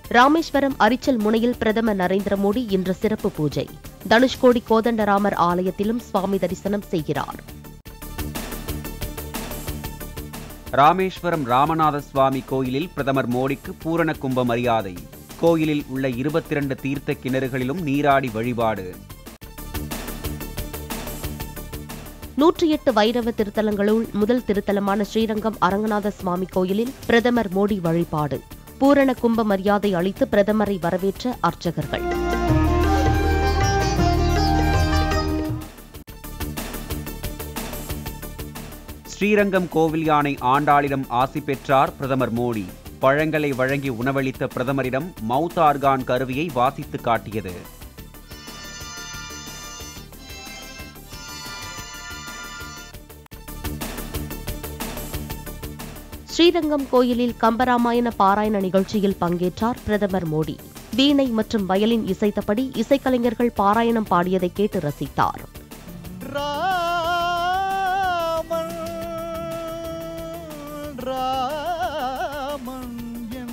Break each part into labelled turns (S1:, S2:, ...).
S1: ராமேஸ்வரம் அரிச்சல் முனையில் பிரதமர் நரேந்திர மோடி இன்று சிறப்பு பூஜை தனுஷ்கோடி கோதண்டராமர் ஆலயத்திலும் சுவாமி தரிசனம் செய்கிறார்
S2: ராமேஸ்வரம் ராமநாத சுவாமி கோயிலில் பிரதமர் மோடிக்கு பூரண கும்ப மரியாதை கோயிலில் உள்ள இருபத்தி இரண்டு தீர்த்த கிணறுகளிலும் நீராடி வழிபாடு
S1: நூற்றி எட்டு வைரவ திருத்தலங்களுள் முதல் திருத்தலமான ஸ்ரீரங்கம் அரங்கநாத சுவாமி கோயிலில் பிரதமர் மோடி வழிபாடு பூரண கும்ப மரியாதை அளித்து பிரதமரை வரவேற்ற அர்ச்சகர்கள்
S2: ஸ்ரீரங்கம் கோவில் யானை ஆண்டாளிடம் ஆசி பெற்றார் பிரதமர் மோடி பழங்களை வழங்கி உணவளித்த பிரதமரிடம் மவுத் ஆர்கான் கருவியை வாசித்து காட்டியது
S1: ஸ்ரீரங்கம் கோயிலில் கம்பராமாயண பாராயண நிகழ்ச்சியில் பங்கேற்றார் பிரதமர் மோடி வீணை மற்றும் வயலின் இசைத்தபடி இசைக்கலைஞர்கள் பாராயணம் பாடியதை கேட்டு ரசித்தார்
S3: ராமன் ராமன் என்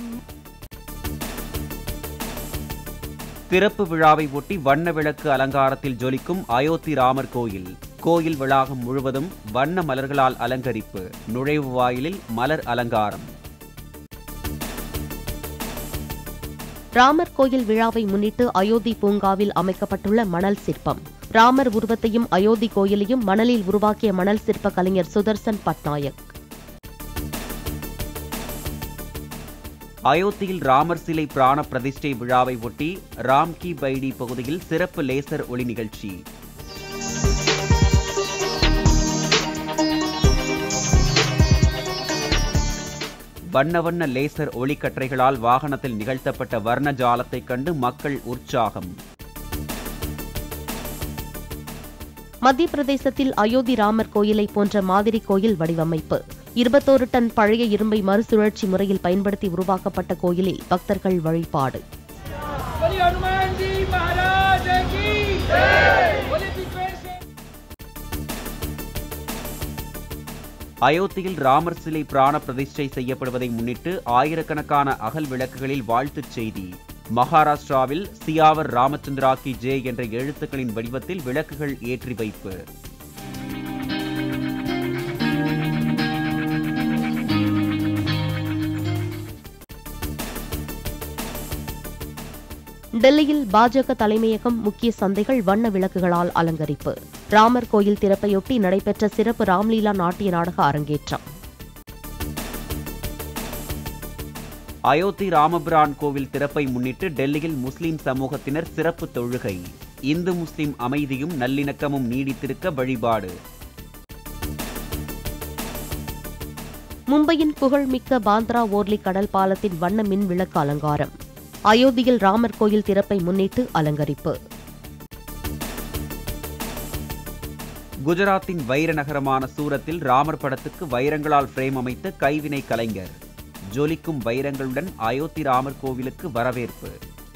S2: திறப்பு விழாவை ஒட்டி வண்ண விளக்கு அலங்காரத்தில் ஜொலிக்கும் அயோத்தி ராமர் கோயில் கோயில் வளாகம் முழுவதும் வண்ண மலர்களால் அலங்கரிப்பு நுழைவு வாயிலில் மலர் அலங்காரம்
S1: ராமர் கோயில் விழாவை முன்னிட்டு அயோத்தி பூங்காவில் அமைக்கப்பட்டுள்ள மணல் சிற்பம் ராமர் உருவத்தையும் அயோத்தி கோயிலையும் மணலில் உருவாக்கிய மணல் சிற்ப கலைஞர் சுதர்சன் பட்நாயக்
S2: அயோத்தியில் ராமர் சிலை பிராண பிரதிஷ்டை விழாவை ஒட்டி ராம் கி பைடி பகுதியில் சிறப்பு லேசர் ஒளி நிகழ்ச்சி வண்ண வண்ண லேசர் ஒளிக்கற்றைகளால் வாகனத்தில் நிகழ்த்தப்பட்ட வர்ண ஜாலத்தைக் கண்டு மக்கள் உற்சாகம்
S1: மத்திய பிரதேசத்தில் அயோத்தி ராமர் கோயிலை போன்ற மாதிரி கோயில் வடிவமைப்பு இருபத்தோரு டன் பழைய இரும்பை மறுசுழற்சி முறையில் பயன்படுத்தி உருவாக்கப்பட்ட கோயிலில் பக்தர்கள் வழிபாடு
S4: बोलिए हनुमान जी महाराज की जय बोले विश्वेश
S2: அயோத்தியில் ராமர் சிலை பிராண பிரதிஷ்டை செய்யப்படுவதை முன்னிட்டு ஆயிரக்கணக்கான அகல் விளக்குகளில் வாழ்த்துச் செய்தி மகாராஷ்டிராவில் சியாவர் ராமச்சந்திரா கி ஜே என்ற எழுத்துக்களின் வடிவத்தில் விளக்குகள் ஏற்றி வைப்பு
S1: டெல்லியில் பாஜக தலைமையகம் முக்கிய சந்தைகள் வண்ண விளக்குகளால் அலங்கரிப்பு ராமர் கோயில் திறப்பையொட்டி நடைபெற்ற சிறப்பு ராம்லீலா நாட்டிய நாடக அரங்கேற்றம்
S2: அயோத்தி ராமபிரான் கோவில் திறப்பை முன்னிட்டு டெல்லியில் முஸ்லிம் சமூகத்தினர் சிறப்பு தொழுகை இந்து முஸ்லிம் அமைதியும் நல்லிணக்கமும் நீடித்திருக்க வழிபாடு
S1: மும்பையின் புகழ்மிக்க பாந்த்ரா ஓர்லி கடல் பாலத்தின் வண்ண மின் விளக்கு அலங்காரம் அயோத்தியில் ராமர் கோயில் திறப்பை முன்னிட்டு அலங்கரிப்பு
S2: குஜராத்தின் வைர நகரமான சூரத்தில் ராமர் படத்துக்கு வைரங்களால் ஃப்ரேம் அமைத்த கைவினை கலைஞர் ஜொலிக்கும் வைரங்களுடன் அயோத்தி ராமர் கோவிலுக்கு வரவேற்பு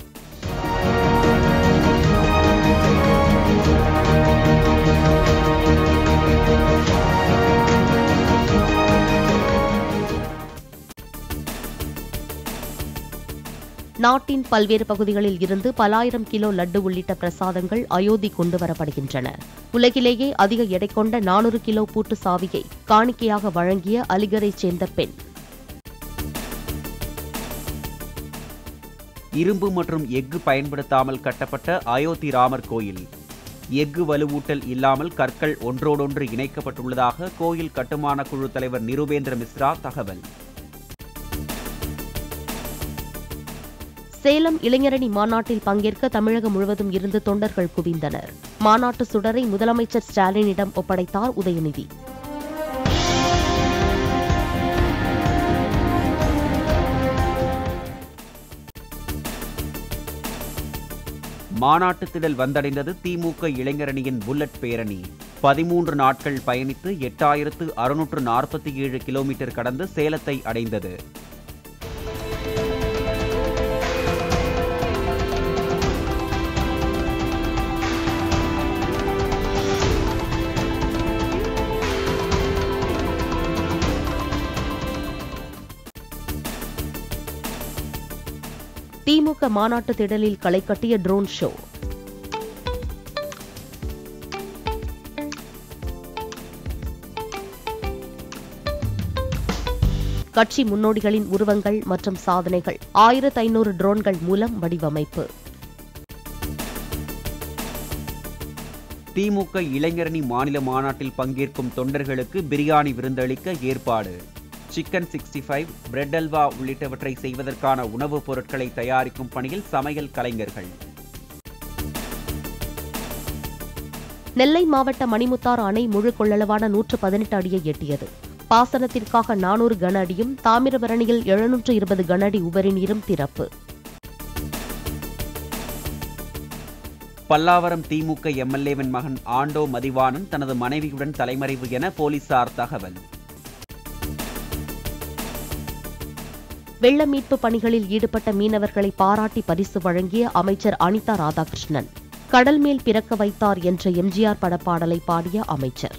S1: நாட்டின் பல்வேறு பகுதிகளில் இருந்து பலாயிரம் கிலோ லட்டு உள்ளிட்ட பிரசாதங்கள் அயோத்தி கொண்டு வரப்படுகின்றன உலகிலேயே அதிக எடை கொண்ட நானூறு கிலோ பூட்டு சாவியை காணிக்கையாக வழங்கிய அலிகரைச் சேர்ந்த பெண்
S2: இரும்பு மற்றும் எஃகு பயன்படுத்தாமல் கட்டப்பட்ட அயோத்தி ராமர் கோயில் எஃகு வலுவூட்டல் இல்லாமல் கற்கள் ஒன்றோடொன்று இணைக்கப்பட்டுள்ளதாக கோயில் கட்டுமான குழு தலைவர் நிருபேந்திர மிஸ்ரா தகவல்
S1: சேலம் இளைஞரணி மாநாட்டில் பங்கேற்க தமிழகம் முழுவதும் இருந்து தொண்டர்கள் குவிந்தனர் மாநாட்டு சுடரை முதலமைச்சர் ஸ்டாலினிடம் ஒப்படைத்தார் உதயநிதி
S2: மாநாட்டு திடல் வந்தடைந்தது திமுக இளைஞரணியின் புல்லட் பேரணி பதிமூன்று நாட்கள் பயணித்து எட்டாயிரத்து அறுநூற்று நாற்பத்தி ஏழு கிலோமீட்டர் கடந்து சேலத்தை அடைந்தது
S1: திமுக மாநாட்டு திடலில் களை கட்டிய ட்ரோன் ஷோ கட்சி முன்னோடிகளின் உருவங்கள் மற்றும் சாதனைகள் ஆயிரத்து ஐநூறு ட்ரோன்கள் மூலம் வடிவமைப்பு
S2: திமுக இளைஞரணி மாநில மாநாட்டில் பங்கேற்கும் தொண்டர்களுக்கு பிரியாணி விருந்தளிக்க ஏற்பாடு chicken sixty five bread halwa உள்ளிட்டவற்றை செய்வதற்கான உணவுப் பொருட்களை தயாரிக்கும் பணியில் சமையல் கலைஞர்கள்
S1: நெல்லை மாவட்ட மணிமுத்தாறு அணை முழு கொள்ளளவான நூற்று பதினெட்டு அடியை எட்டியது பாசனத்திற்காக நானூறு கன அடியும் தாமிரபரணியில் எழுநூற்று இருபது கன அடி உபரி நீரும் திறப்பு
S2: பல்லாவரம் திமுக எம்எல்ஏவின் மகன் ஆண்டோ மதிவாணன் தனது மனைவியுடன் தலைமறைவு என போலீசார் தகவல்
S1: வெள்ள மீட்பு பணிகளில் ஈடுபட்ட மீனவர்களை பாராட்டி பரிசு வழங்கிய அமைச்சர் அனிதா ராதாகிருஷ்ணன் கடல் மேல் பிறக்க வைத்தார் என்ற எம்ஜிஆர் படப்பாடலை பாடிய அமைச்சர்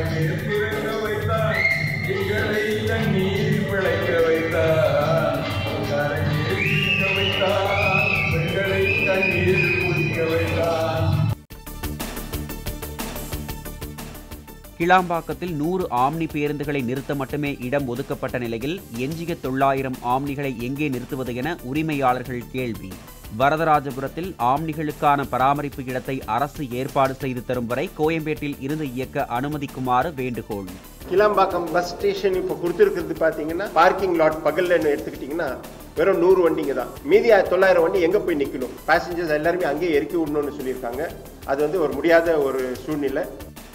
S2: கிளாம்பாக்கத்தில் நூறு ஆம்னி பேருந்துகளை நிறுத்த மட்டுமே இடம் ஒதுக்கப்பட்ட நிலையில் எஞ்சிய தொள்ளாயிரம் ஆம்னிகளை எங்கே நிறுத்துவது என உரிமையாளர்கள் கேள்வி வரதராஜபுரத்தில் ஆம்னிகளுக்கான பராமரிப்பு இடத்தை அரசு ஏற்பாடு செய்து தரும் வரை கோயம்பேட்டில் இருந்து இயக்க அனுமதிக்குமாறு வேண்டுகோள்
S5: கிளாம்பாக்கம் பஸ் ஸ்டேஷன் இப்போ கொடுத்துருக்கிறது பார்த்தீங்கன்னா பார்க்கிங் லாட் பகல்ல எடுத்துக்கிட்டிங்கன்னா வெறும் நூறு வண்டிங்க தான் மீதி தொள்ளாயிரம் வண்டி எங்கே போய் நிற்கணும் பேசஞ்சர்ஸ் எல்லாருமே அங்கேயே இறக்கி விடணும்னு சொல்லியிருக்காங்க அது வந்து ஒரு முடியாத ஒரு சூழ்நிலை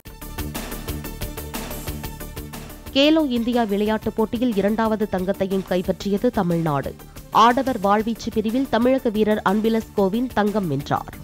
S1: கேலோ இந்தியா விளையாட்டுப் போட்டியில் இரண்டாவது தங்கத்தையும் கைப்பற்றியது தமிழ்நாடு ஆடவர் வாழ்வீச்சு பிரிவில் தமிழக வீரர் அன்பிலஸ் கோவிந்த் தங்கம் வென்றார்